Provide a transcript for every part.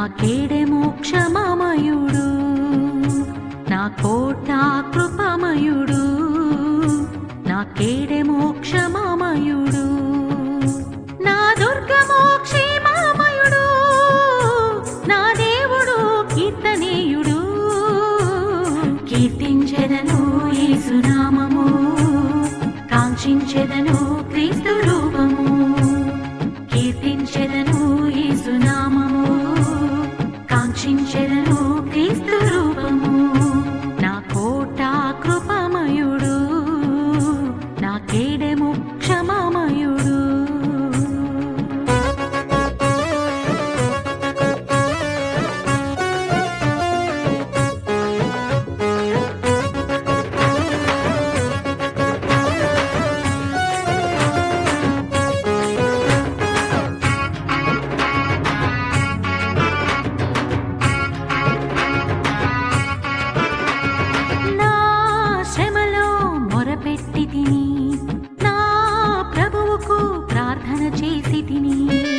నాకేడే మోక్షమమయుడు నా కోట కృపమయుడు నాకేడే మోక్షమమయుడు నా దుర్గమో క్షేమమయుడు నా దేవుడు కీర్తనీయుడు కీర్తించెదను యేసునామము కాంక్షించెదను క్రీస్తు రూపము కీర్తించెదను యేసునామము కాంక్షించెదను క్రీస్తు రూపము నా కోట కృపమయుడు నా కేడెము క్షమమయుడు నా శ్రమలో మొరపెట్టి తిని నా ప్రభువుకు ప్రార్థన చేసి తిని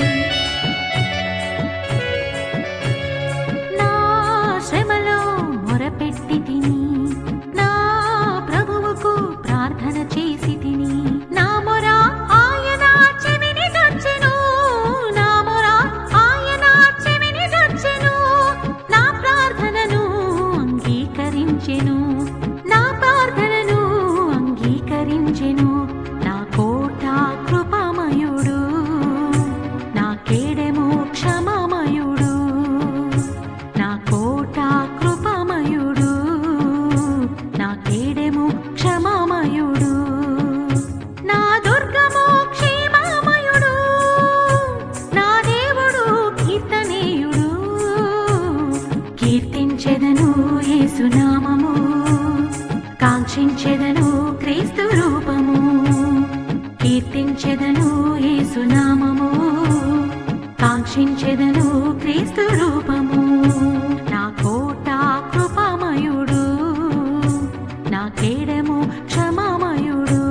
నా శ్రమలో మొరపెట్టి తిని నా ప్రభువుకు ప్రార్థన చేసి తిని నా మొర ఆయన చెవిని దచ్చెను నా మొర ఆయన చెవిని దచ్చెను నా ప్రార్థనను అంగీకరించెను నా ప్రార్థనను అంగీకరించెను నా కోట కృపమయుడు నా కేడెము క్షమమయుడు నా కోట కృపమయుడు నా కేడెము క్షమమయుడు నా దుర్గము క్షేమమయుడు నా దేవుడు కీర్తనీయుడు కీర్తించెదను యేసునామము కాంక్షించెదను క్రీస్తు రూపము కీర్తించెదను యేసునామము కాంక్షించెదను క్రీస్తు రూపము నా కోట కృపమయుడు నా కేడము క్షమమయుడు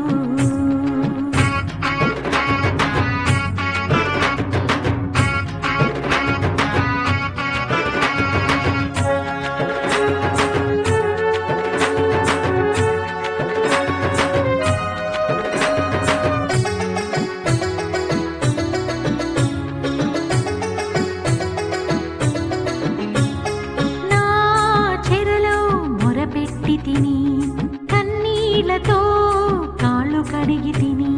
నా చెరలో మొరపెట్టి తిని కన్నీళ్లతో కాళ్ళు కడిగి తిని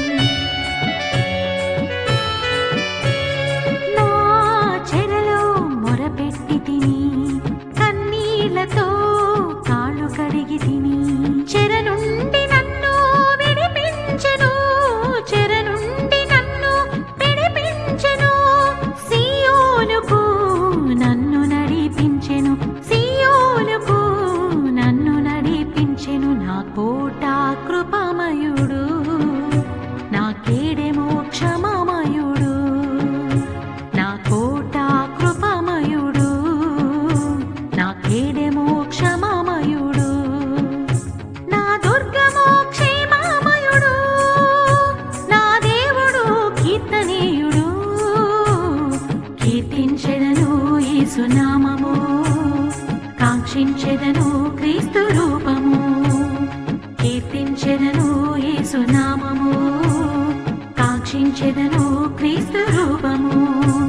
నా చెరలో మొరపెట్టి తిని కన్నీళ్లతో కాళ్ళు కడిగి తిని చెర నుండి నన్ను విడిపించెను చెర నుండి నన్ను విడిపించెను సియోనుకు నన్ను నడిపించెను సియోనుకు నన్ను నడిపించెను నా కోట కృపమయుడు నా కేడె మోక్షమమయుడు నా కోట కృపమయుడు నా కేడె మోక్షమమయుడు నా దుర్గమో క్షేమమయుడు నా దేవుడు కీర్తనీయుడు కీర్తించెదను యేసునామము కాంక్షించెదను క్రీస్తు రూపము కీర్తించెదను యేసునామము కాంక్షించెదను క్రీస్తు రూపము